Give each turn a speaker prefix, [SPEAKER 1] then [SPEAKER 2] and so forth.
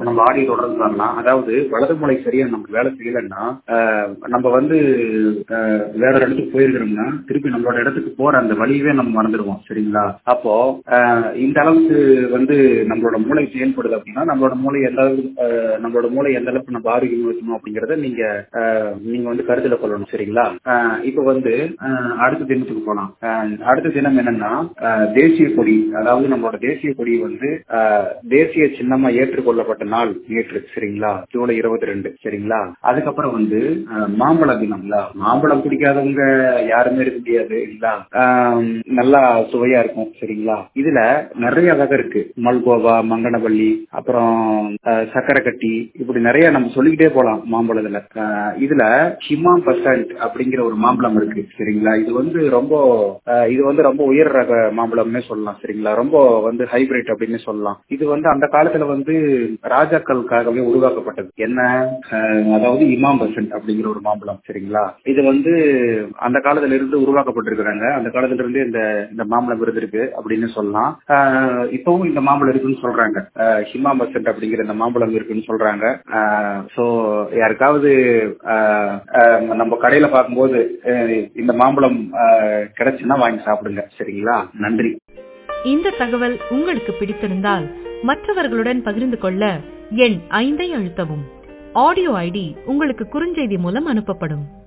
[SPEAKER 1] இப்ப நம்ம ஆடியோ தொடர்ந்து வரலாம் அதாவது வலது மூளை சரியா நம்ம வேலை செய்யலைன்னா ஆஹ், நம்ம வந்து ஆஹ், வேற ஒரு இடத்துக்கு போயிருக்கிறோம்னா திருப்பி நம்மளோட இடத்துக்கு போற அந்த வழியவே நம்ம மறந்துடுவோம் சரிங்களா அப்போ ஆஹ், இந்த அளவுக்கு வந்து நம்மளோட மூளை செயல்படுது அப்படின்னா நம்மளோட மூளை எந்த அளவுக்கு ஆஹ், நம்மளோட மூளை எந்த அளவுக்கு நம்ம ஆரோக்கியம் வைக்கணும் அப்படிங்கறத நீங்க ஆஹ், நீங்க வந்து கருத்துல கொள்ளணும் சரிங்களா ஆஹ், இப்போ வந்து ஆஹ், அடுத்த தினத்துக்கு போலாம் ஆஹ், அடுத்த தினம் என்னன்னா ஆஹ், தேசிய கொடி அதாவது நம்மளோட தேசிய கொடி வந்து ஆஹ், தேசிய சின்னமா ஏற்றுக்கொள்ளப்பட்ட நாள் நேற்று சரிங்களா ஜூலை இருபத்தி ரெண்டு சரிங்களா அதுக்கப்புறம் வந்து ஆஹ், மாம்பழ தினம்ல மாம்பழம் பிடிக்காதவங்க யாருமே இருக்க முடியாது இல்லைங்களா ஆஹ், நல்லா சுவையா இருக்கும் சரிங்களா இதுல நிறைய வகை இருக்கு மல்கோவா மங்கனவள்ளி அப்புறம் ஆஹ், சக்கரை கட்டி இப்படி நிறைய நம்ம சொல்லிக்கிட்டே போலாம் மாம்பழத்துல ஆஹ், இதுல ஹிமா பர்சன்ட் அப்படிங்கிற ஒரு மாம்பழம் இருக்கு சரிங்களா இது வந்து ரொம்ப ஆஹ், இது வந்து ரொம்ப உயர் ரக மாம்பழம்னே சொல்லலாம் சரிங்களா ரொம்ப வந்து ஹைபிரிட் அப்படின்னு சொல்லலாம் இது வந்து அந்த காலத்துல வந்து ராஜாக்களுக்காகவே உருவாக்கப்பட்டது என்ன ஆஹ், அதாவது இமாம் பர்சன்ட் அப்படிங்கிற ஒரு மாம்பழம் சரிங்களா இது வந்து அந்த காலத்துல இருந்து உருவாக்கப்பட்டிருக்கிறாங்க அந்த காலத்துல இருந்து இந்த இந்த மாம்பழம் இருந்திருக்கு அப்படின்னு சொல்லலாம் ஆஹ், இப்பவும் இந்த மாம்பழம் இருக்குன்னு சொல்றாங்க ஆஹ், ஹிமா பர்சன்ட் அப்படிங்கிற இந்த மாம்பழம் இருக்குன்னு சொல்றாங்க சோ யாருக்காவது ஆஹ், ஆஹ், நம்ம கடையில பார்க்கும்போது ஆஹ், இந்த மாம்பழம் ஆஹ், கிடைச்சுன்னா வாங்கி சாப்பிடுங்க சரிங்களா நன்றி
[SPEAKER 2] இந்த தகவல் உங்களுக்கு பிடித்திருந்தால் மற்றவர்களுடன் பகிர்ந்து கொள்ள எண் ஐந்தை அழுத்தவும் ஆடியோ ஐடி உங்களுக்கு குறுஞ்செய்தி மூலம் அனுப்பப்படும்